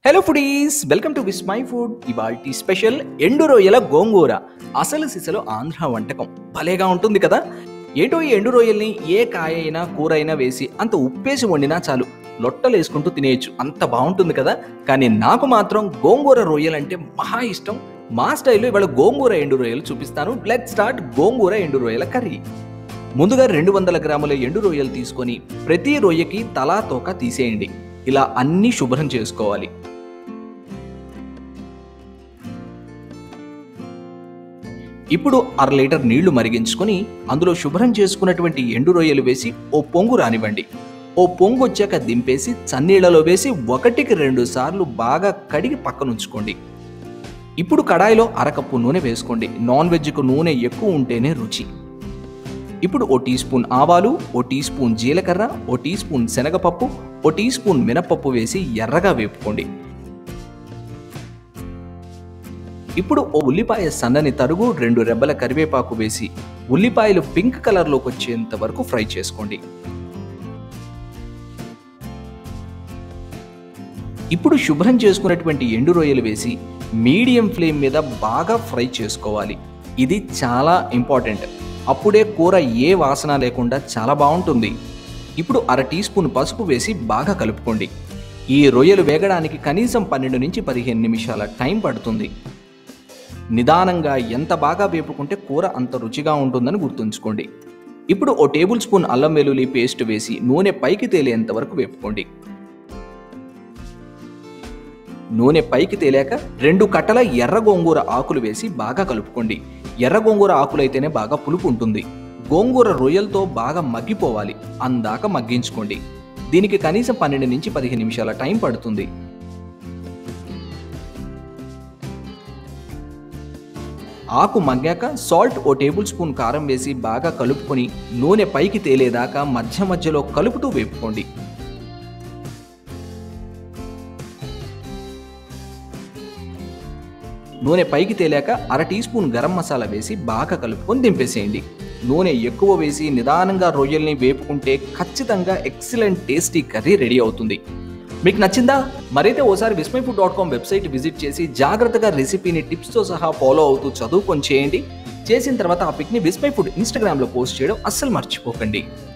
hello foodies welcome to Vismai food ఇవాల్టి special ఎండు రొయ్యల గోంగూర అసలు సిసలు ఆంధ్ర వంటకం భలేగా ఉంటుంది కదా ఏంటో ఈ ఎండు రొయ్యల్ని ఏ కాయ అయినా కూర అయినా వేసి అంత ఉప్పేసి వండినా చాలు లొట్టలు వేసుకుంటూ తినేయచ్చు అంత బాగుంటుంది కదా కానీ నాకు మాత్రం గోంగూర రొయ్యలంటే మహా ఇష్టం మా స్టైల్లో ఇవాళ గోంగూర ఎండు రొయ్యలు చూపిస్తాను లెట్ స్టార్ట్ గోంగూర ఎండు రొయ్యల కర్రీ ముందుగా రెండు వందల గ్రాముల ఎండు రొయ్యలు తీసుకొని ప్రతి రొయ్యకి తలా తోక తీసేయండి ఇలా అన్నీ శుభ్రం చేసుకోవాలి ఇప్పుడు అర లీటర్ నీళ్లు మరిగించుకొని అందులో శుభ్రం చేసుకున్నటువంటి ఎండు రొయ్యలు వేసి ఓ పొంగు రానివ్వండి ఓ పొంగు వచ్చాక దింపేసి చన్నీళ్లలో వేసి ఒకటికి రెండు సార్లు బాగా కడిగి పక్కనుంచుకోండి ఇప్పుడు కడాయిలో అరకప్పు నూనె వేసుకోండి నాన్ వెజ్కు నూనె ఎక్కువ ఉంటేనే రుచి ఇప్పుడు ఓ టీ స్పూన్ ఆవాలు ఓ టీ స్పూన్ జీలకర్ర ఓ టీ స్పూన్ శనగపప్పు ఓ టీ స్పూన్ మినపప్పు వేసి ఎర్రగా వేపుకోండి ఇప్పుడు ఓ ఉల్లిపాయ సన్నని తరుగు రెండు రెబ్బల కరివేపాకు వేసి ఉల్లిపాయలు పింక్ కలర్లోకి వచ్చేంత వరకు ఫ్రై చేసుకోండి ఇప్పుడు శుభ్రం చేసుకున్నటువంటి ఎండు రొయ్యలు వేసి మీడియం ఫ్లేమ్ మీద బాగా ఫ్రై చేసుకోవాలి ఇది చాలా ఇంపార్టెంట్ అప్పుడే కూర ఏ వాసన లేకుండా చాలా బాగుంటుంది ఇప్పుడు అర టీ స్పూన్ పసుపు వేసి బాగా కలుపుకోండి ఈ రొయ్యలు వేగడానికి కనీసం పన్నెండు నుంచి పదిహేను నిమిషాల టైం పడుతుంది నిదానంగా ఎంత బాగా వేపుకుంటే కూర అంత రుచిగా ఉంటుందని గుర్తుంచుకోండి ఇప్పుడు ఓ టేబుల్ స్పూన్ అల్లం వెల్లుల్లి పేస్ట్ వేసి నూనె పైకి తేలేంత వరకు వేపుకోండి నూనె పైకి తేలాక రెండు కట్టల ఎర్ర గోంగూర ఆకులు వేసి బాగా కలుపుకోండి ఎర్ర గోంగూర ఆకులు అయితేనే బాగా పులుపు ఉంటుంది గోంగూర రొయ్యలతో బాగా మగ్గిపోవాలి అందాక మగ్గించుకోండి దీనికి కనీసం పన్నెండు నుంచి పదిహేను నిమిషాల టైం పడుతుంది ఆకు మగ్గాక సాల్ట్ ఓ టేబుల్ స్పూన్ కారం వేసి బాగా కలుపుకొని నూనె పైకి తేలేదాకా మధ్య మధ్యలో కలుపుతూ వేపుకోండి నూనె పైకి తేలాక అర టీ స్పూన్ గరం మసాలా వేసి బాగా కలుపుకొని దింపేసేయండి నూనె ఎక్కువ వేసి నిదానంగా రొయ్యల్ని వేపుకుంటే ఖచ్చితంగా ఎక్సలెంట్ టేస్టీ కర్రీ రెడీ అవుతుంది మీకు నచ్చిందా మరైతే ఓసారి Vismai food dot com website visit చేసి జాగ్రత్తగా రెసిపీని టిప్స్తో సహా ఫాలో అవుతూ చదువుకొని చేయండి చేసిన తర్వాత ఆ పిక్ని విస్మై ఫుడ్ ఇన్స్టాగ్రామ్లో పోస్ట్ చేయడం అస్సలు మర్చిపోకండి